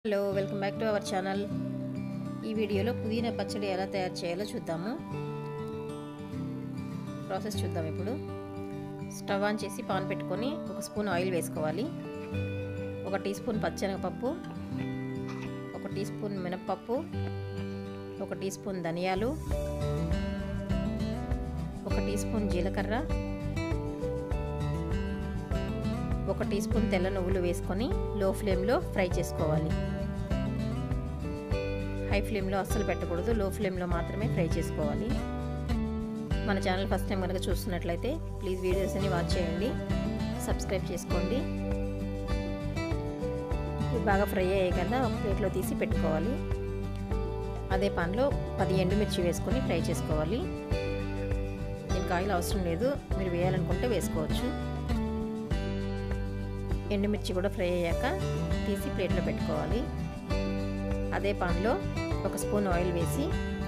hello welcome back to our channel ఈ వీడియోలో పుదీనా పచ్చడి ఎలా తయారు చేయాలో చూద్దాము ప్రాసెస్ చూద్దాం ఇప్పుడు స్టవ్ ఆన్ చేసి పాన్ పెట్టుకొని ఒక స్పూన్ ఆయిల్ వేసుకోవాలి ఒక టీ స్పూన్ పచ్చెనగపప్పు ఒక టీ స్పూన్ మినప్పప్పు ఒక టీ స్పూన్ ధనియాలు ఒక టీ స్పూన్ జీలకర్ర ఒక టీ స్పూన్ తెల్ల నువ్వులు వేసుకొని లో ఫ్లేమ్లో ఫ్రై చేసుకోవాలి హై ఫ్లేమ్లో అస్సలు పెట్టకూడదు లో ఫ్లేమ్లో మాత్రమే ఫ్రై చేసుకోవాలి మన ఛానల్ ఫస్ట్ టైం కనుక చూస్తున్నట్లయితే ప్లీజ్ వీడియోస్ అన్ని వాచ్ చేయండి సబ్స్క్రైబ్ చేసుకోండి ఇవి బాగా ఫ్రై అయ్యాయి కదా ఒక ప్లేట్లో తీసి పెట్టుకోవాలి అదే పాన్లో పది ఎండుమిర్చి వేసుకొని ఫ్రై చేసుకోవాలి దీనికి ఆయిల్ అవసరం లేదు మీరు వేయాలనుకుంటే వేసుకోవచ్చు ఎండుమిర్చి కూడా ఫ్రై అయ్యాక తీసి ప్లేట్లో పెట్టుకోవాలి అదే పాన్లో ఒక స్పూన్ ఆయిల్ వేసి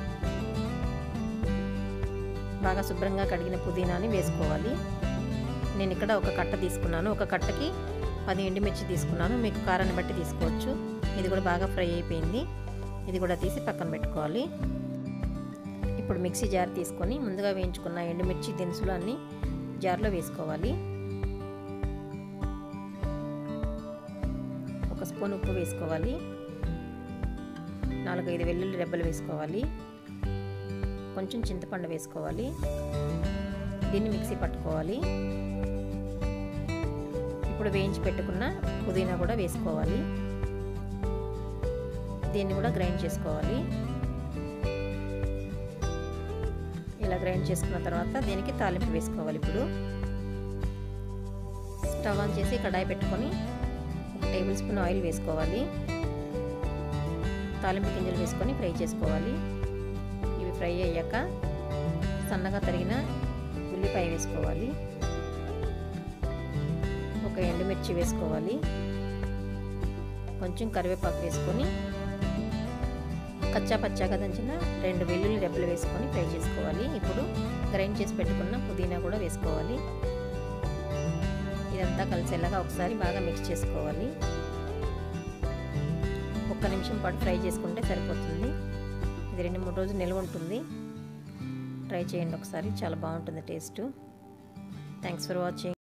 బాగా శుభ్రంగా కడిగిన పుదీనాని వేసుకోవాలి నేను ఇక్కడ ఒక కట్ట తీసుకున్నాను ఒక కట్టకి పది ఎండుమిర్చి తీసుకున్నాను మీకు కారాన్ని బట్టి తీసుకోవచ్చు ఇది కూడా బాగా ఫ్రై అయిపోయింది ఇది కూడా తీసి పక్కన పెట్టుకోవాలి ఇప్పుడు మిక్సీ జార్ తీసుకొని ముందుగా వేయించుకున్న ఎండుమిర్చి దినుసులు అన్నీ జార్లో వేసుకోవాలి ఒక స్పూన్ ఉప్పు వేసుకోవాలి నాలుగైదు వెల్లుల్లి రెబ్బలు వేసుకోవాలి కొంచెం చింతపండు వేసుకోవాలి దీన్ని మిక్సీ పట్టుకోవాలి ఇప్పుడు వేయించి పెట్టుకున్న పుదీనా కూడా వేసుకోవాలి దీన్ని కూడా గ్రైండ్ చేసుకోవాలి ఇలా గ్రైండ్ చేసుకున్న తర్వాత దీనికి తాలింపు వేసుకోవాలి ఇప్పుడు స్టవ్ ఆన్ చేసి కడాయి పెట్టుకొని ఒక టేబుల్ స్పూన్ ఆయిల్ వేసుకోవాలి తాలింపు గింజలు వేసుకొని ఫ్రై చేసుకోవాలి ఇవి ఫ్రై అయ్యాక సన్నగా తరిగిన ఉల్లిపాయ వేసుకోవాలి ఒక ఎండుమిర్చి వేసుకోవాలి కొంచెం కరివేపాకు వేసుకొని కచ్చా పచ్చాగా దంచిన రెండు వెల్లుల్లి రెబ్బలు వేసుకొని ఫ్రై చేసుకోవాలి ఇప్పుడు గ్రైండ్ చేసి పెట్టుకున్న పుదీనా కూడా వేసుకోవాలి ఇదంతా కలిసేలాగా ఒకసారి బాగా మిక్స్ చేసుకోవాలి ఒక్క నిమిషం పాటు ఫ్రై చేసుకుంటే సరిపోతుంది ఇది రెండు మూడు రోజులు నిల్వ ఉంటుంది ట్రై చేయండి ఒకసారి చాలా బాగుంటుంది టేస్ట్ థ్యాంక్స్ ఫర్ వాచింగ్